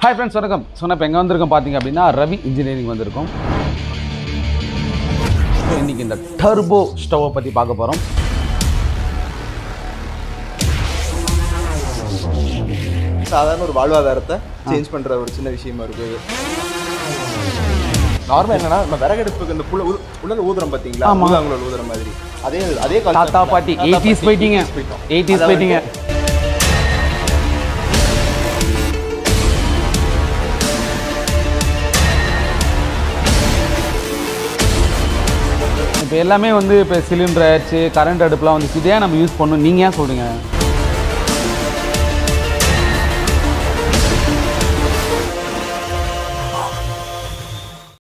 Hi friends வணக்கம் சொன்ன இப்போ எங்கே வந்திருக்கோம் பார்த்தீங்க அப்படின்னா ரவி இன்ஜினியரிங் வந்திருக்கோம் So, இன்னைக்கு இந்த டர்போ ஸ்டவ்வை பற்றி பார்க்க போகிறோம் சாதாரண ஒரு வாழ்வாதாரத்தை சேஞ்ச் பண்ற ஒரு சின்ன விஷயமா இருக்கு இது நார்மல் என்னன்னா நம்ம விறகடுப்புக்கு இந்த புள்ள உடல் ஊதுறோம் பாத்தீங்களா ஆமா. ஊதாங்குழல் ஊதுற மாதிரி அதே அதே concept தாத்தா தான். பாட்டி தாத்தா எயிட்டிஸ் பாட்டி, போயிட்டீங்க 80s போயிட்டோம். எயிட்டிஸ் அதாவது போயிட்டீங்க இப்போ எல்லாமே வந்து இப்போ சிலிண்டர் ஆயிடுச்சு கரண்ட் அடுப்புலாம் வந்து இதே நம்ம யூஸ் பண்ணணும் நீங்கள் ஏன் சொல்கிறீங்க